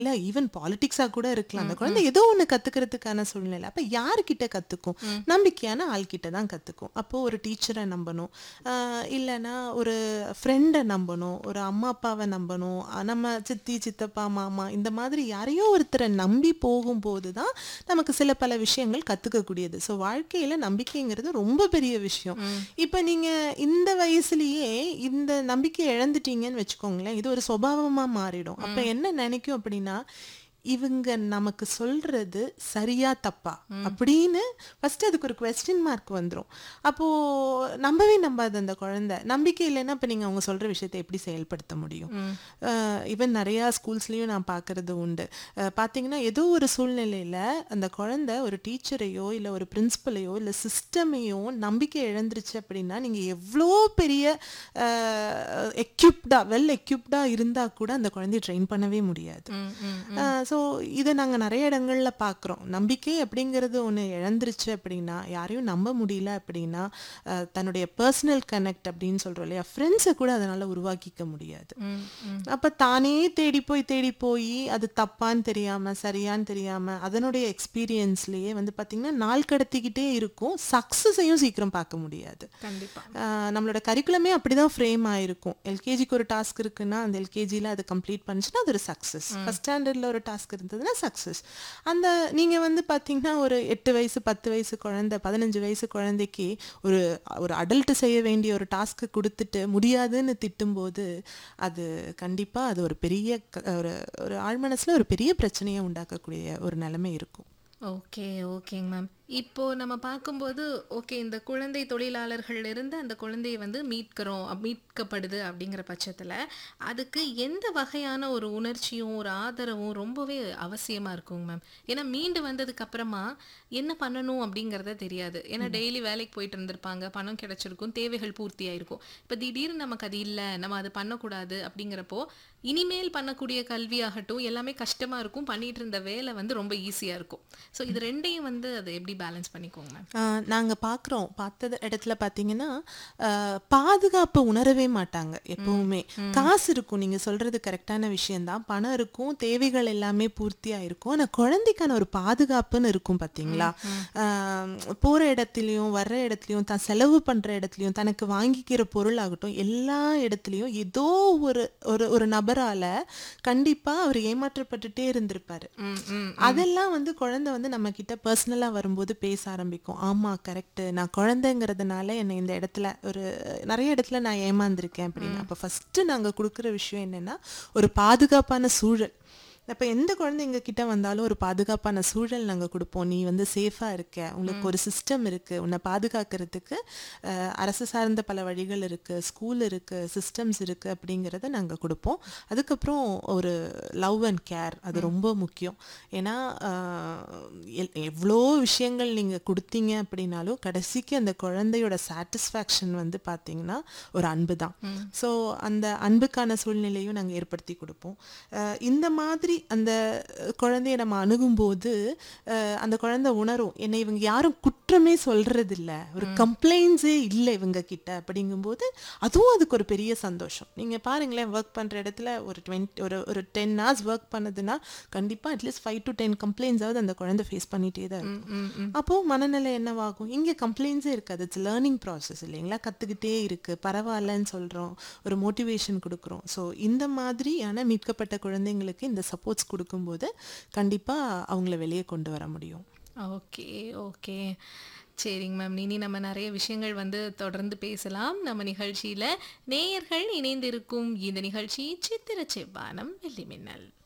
இல்ல ஈவன் பாலிடிக்ஸா கூட இருக்கலாம் அந்த குழந்தை ஏதோ ஒண்ணு கத்துக்கிறதுக்கான சூழ்நிலை அப்ப யார்கிட்ட கத்துக்கும் நம்பிக்கையான ஆள்கிட்ட தான் கத்துக்கும் அப்போ ஒரு டீச்சரை நம்பணும் ஆஹ் இல்லைன்னா ஒரு ஃப்ரெண்டை நம்பணும் ஒரு அம்மா அப்பாவை நம்பணும் அஹ் நம்ம சித்தி சித்தப்பா மாமா இந்த மாதிரி யாரையோ ஒருத்தரை நம்பி போகும்போது தான் நமக்கு சில பல விஷயங்கள் கத்துக்கக்கூடியது ஸோ வாழ்க்கையில நம்பிக்கைங்கிறது ரொம்ப பெரிய விஷயம் இப்ப நீங்க இந்த வயசுலயே இந்த நம்பிக்கை இழந்துட்டீங்கன்னு வச்சுக்கோங்களேன் இது ஒரு சுபாவமா மாறிடும் அப்ப என்ன நினைக்கும் அப்படின்னா இவங்க நமக்கு சொல்றது சரியா தப்பா அப்படின்னு ஃபர்ஸ்ட் அதுக்கு ஒரு கொஸ்டின் மார்க் வந்துரும் அப்போ நம்பவே நம்பாது அந்த குழந்தை நம்பிக்கை இல்லைன்னா இப்ப நீங்க அவங்க சொல்ற விஷயத்தை எப்படி செயல்படுத்த முடியும் ஈவன் நிறைய ஸ்கூல்ஸ்லயும் நான் பார்க்கறது உண்டு அஹ் பாத்தீங்கன்னா ஏதோ ஒரு சூழ்நிலையில அந்த குழந்தை ஒரு டீச்சரையோ இல்ல ஒரு பிரின்சிபலையோ இல்ல சிஸ்டமையோ நம்பிக்கை இழந்துருச்சு அப்படின்னா நீங்க எவ்வளோ பெரிய எக்யூப்டா வெல் எக்யூப்டா இருந்தா கூட அந்த குழந்தைய ட்ரெயின் பண்ணவே முடியாது ஸோ இதை நாங்க நிறைய இடங்கள்ல பார்க்குறோம் நம்பிக்கை அப்படிங்கிறது ஒண்ணு இழந்துருச்சு அப்படின்னா யாரையும் நம்ப முடியல அப்படின்னா அஹ் தன்னுடைய பர்சனல் கனெக்ட் அப்படின்னு சொல்றோம் இல்லையா ஃப்ரெண்ட்ஸை கூட அதனால உருவாக்கிக்க முடியாது அப்ப தானே தேடி போய் தேடி போய் அது தப்பான்னு தெரியாம சரியான்னு தெரியாம அதனுடைய எக்ஸ்பீரியன்ஸ்லயே வந்து பாத்தீங்கன்னா நாள் கடத்திக்கிட்டே இருக்கும் சக்சஸையும் சீக்கிரம் பார்க்க முடியாது கண்டிப்பா ஆஹ் நம்மளோட கரிக்குலமே அப்படிதான் ஃப்ரேம் ஆயிருக்கும் எல்கேஜிக்கு ஒரு டாஸ்க் இருக்குன்னா அந்த எல்கேஜியில் அது கம்ப்ளீட் பண்ணுச்சுன்னா அது ஒரு சக்ஸஸ் ஃபர்ஸ்ட் ஸ்டாண்டர்டில் ஒரு டாஸ்க் இருந்ததுன்னா சக்ஸஸ் அந்த நீங்கள் வந்து பார்த்தீங்கன்னா ஒரு எட்டு வயசு பத்து வயசு குழந்தை பதினஞ்சு வயசு குழந்தைக்கு ஒரு ஒரு அடல்ட் செய்ய வேண்டிய ஒரு டாஸ்க்கு கொடுத்துட்டு முடியாதுன்னு திட்டும்போது அது கண்டிப்பாக அது ஒரு பெரிய க- ஒரு ஒரு ஆழ்மனசில் ஒரு பெரிய பிரச்சனையை உண்டாக்கக்கூடிய ஒரு நிலைமை இருக்கும் ஓகே ஓகேங்க மேம் இப்போ நம்ம பார்க்கும்போது ஓகே இந்த குழந்தை தொழிலாளர்கள் இருந்து அந்த குழந்தையை வந்து மீட்கிறோம் அப்- மீட்கப்படுது அப்படிங்கிற பட்சத்துல அதுக்கு எந்த வகையான ஒரு உணர்ச்சியும் ஒரு ஆதரவும் ரொம்பவே அவசியமா இருக்குங்க மேம் ஏன்னா மீண்டு வந்ததுக்கு அப்புறமா என்ன பண்ணணும் அப்படிங்கறத தெரியாது ஏன்னா டெய்லி வேலைக்கு போயிட்டு இருந்திருப்பாங்க பணம் கிடைச்சிருக்கும் தேவைகள் பூர்த்தி ஆயிருக்கும் இப்போ திடீர்னு நமக்கு அது இல்லை நம்ம அது பண்ணக்கூடாது அப்படிங்கிறப்போ இனிமேல் பண்ணக்கூடிய கல்வியாகட்டும் எல்லாமே கஷ்டமா இருக்கும் பண்ணிட்டு இருந்த வேலை வந்து ரொம்ப ஈஸியா இருக்கும் ஸோ இது ரெண்டையும் வந்து அதை எப்படி பேலன்ஸ் பண்ணிக்கோங்க மேம் ஆஹ் நாங்க பார்க்குறோம் பார்த்தது இடத்துல பார்த்தீங்கன்னா ஆஹ் பாதுகாப்பு உணரவே மாட்டாங்க எப்பவுமே காசு இருக்கும் நீங்க சொல்றது கரெக்டான விஷயம்தான் பணம் இருக்கும் தேவைகள் எல்லாமே பூர்த்தியா இருக்கும் ஆனா குழந்தைக்கான ஒரு பாதுகாப்புன்னு இருக்கும் பாத்தீங்களா ஆஹ் போற இடத்துலயும் வர்ற இடத்துலயும் தான் செலவு பண்ற இடத்துலயும் தனக்கு வாங்கிக்கிற பொருள் ஆகட்டும் எல்லா இடத்துலயும் ஏதோ ஒரு ஒரு ஒரு நபரால கண்டிப்பா அவர் ஏமாற்றப்பட்டுட்டே இருந்திருப்பாரு ம் ம் அதெல்லாம் வந்து குழந்தை வந்து நம்ம கிட்ட பர்சனலா வரும்போது பேச ஆரம்பிக்கும் ஆமா கரெக்ட் நான் குழந்தைங்கிறதுனால என்னை இந்த இடத்துல ஒரு நிறைய இடத்துல நான் ஏமாந்திருக்கேன் அப்படின்னு அப்ப ஃபர்ஸ்ட் நாங்க கொடுக்குற விஷயம் என்னன்னா ஒரு பாதுகாப்பான சூழல் அப்ப எந்த குழந்தை எங்க கிட்ட வந்தாலும் ஒரு பாதுகாப்பான சூழல் நாங்க கொடுப்போம் நீ வந்து சேஃபா இருக்க உங்களுக்கு ஒரு சிஸ்டம் இருக்கு உன்னை பாதுகாக்கிறதுக்கு அஹ், அரசு சார்ந்த பல வழிகள் இருக்கு ஸ்கூல் இருக்கு சிஸ்டம்ஸ் இருக்கு அப்படிங்கிறத நாங்க கொடுப்போம் அதுக்கப்புறம் ஒரு லவ் அண்ட் கேர் அது ரொம்ப முக்கியம் ஏன்னா ஆஹ், எல்- எவ்வளோ விஷயங்கள் நீங்க கொடுத்தீங்க அப்படின்னாலும் கடைசிக்கு அந்த குழந்தையோட சாட்டிஸ்ஃபேக்ஷன் வந்து பாத்தீங்கன்னா ஒரு அன்பு தான் ஸோ அந்த அன்புக்கான சூழ்நிலையும் நாங்க ஏற்படுத்தி கொடுப்போம் அஹ், இந்த மாதிரி அந்த குழந்தைய நம்ம அணுகும்போது அஹ், அந்த குழந்தை உணரும் என்னை இவங்க யாரும் குற்றமே சொல்றது இல்ல ஒரு கம்ப்ளைண்ட்ஸே இல்லை இவங்க கிட்ட அப்படிங்கும்போது அதுவும் அதுக்கு ஒரு பெரிய சந்தோஷம் நீங்க பாருங்களேன் ஒர்க் பண்ற இடத்துல ஒரு டுவெண்ட்டி ஒரு ஒரு டென் ஹவர்ஸ் ஒர்க் பண்ணதுன்னா கண்டிப்பா அட்லீஸ்ட் ஃபைவ் டு டென் கம்ப்ளைண்ட்ஸாவது அந்த குழந்தை ஃபேஸ் பண்ணிட்டே தான் இருக்கும் அப்போ மனநிலை என்னவாகும் இங்க கம்ப்ளைண்ட்ஸே இருக்காது இட்ஸ் லேர்னிங் ப்ராசஸ் இல்லைங்களா கத்துக்கிட்டே இருக்கு பரவாயில்லன்னு சொல்றோம் ஒரு மோட்டிவேஷன் கொடுக்குறோம் ஸோ இந்த மாதிரியான மீட்கப்பட்ட குழந்தைங்களுக்கு இந்த சப்போர்ட்ஸ் கொடுக்கும்போது கண்டிப்பா அவங்கள வெளியே கொண்டு வர முடியும் ஓகே ஓகே சரிங்க மேம் இனி நம்ம நிறைய விஷயங்கள் வந்து தொடர்ந்து பேசலாம் நம்ம நிகழ்ச்சியில நேயர்கள் இணைந்திருக்கும் இந்த நிகழ்ச்சி சித்திர செவ்வானம் வெள்ளி மின்னல்